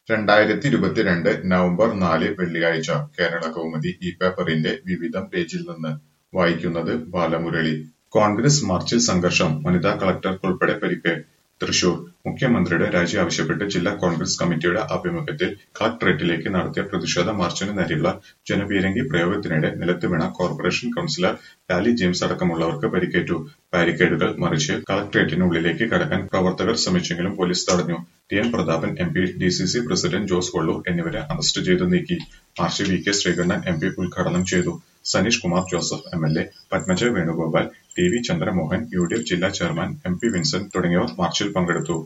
രണ്ടായിരത്തി ഇരുപത്തിരണ്ട് നവംബർ നാല് വെള്ളിയാഴ്ച കേരളകൗമുദി ഈ പേപ്പറിന്റെ വിവിധം പേജിൽ നിന്ന് വായിക്കുന്നത് ബാലമുരളി കോൺഗ്രസ് മാർച്ചിൽ സംഘർഷം വനിതാ കളക്ടർക്കുൾപ്പെടെ പരിക്ക് തൃശൂർ മുഖ്യമന്ത്രിയുടെ രാജി ആവശ്യപ്പെട്ട് ജില്ലാ കോൺഗ്രസ് കമ്മിറ്റിയുടെ ആഭിമുഖ്യത്തിൽ കളക്ടറേറ്റിലേക്ക് നടത്തിയ പ്രതിഷേധ മാർച്ചിനു നേരെയുള്ള ജനപീരങ്കി പ്രയോഗത്തിനിടെ നിലത്ത് വീണ കോർപ്പറേഷൻ കൗൺസിലർ ലാലി ജെയിംസ് അടക്കമുള്ളവർക്ക് പരിക്കേറ്റു ബാരിക്കേഡുകൾ മറിച്ച് കളക്ടറേറ്റിനുള്ളിലേക്ക് കടക്കാൻ പ്രവർത്തകർ ശ്രമിച്ചെങ്കിലും പോലീസ് തടഞ്ഞു T N Prathapan M P D C C president Jose Kollur എന്നിവരെ അറസ്റ്റ് ചെയ്തു നീക്കി march V K Sreekandan M P ഉദ്ഘാടനം ചെയ്തു Saneesh Kumar Joseph M L A Padmaja Venugopal T V Chandramohan U D F ജില്ലാ ചെയർമാൻ എം പി വിൻസെന്റ് തുടങ്ങിയവർ മാർച്ചിൽ പങ്കെടുത്തു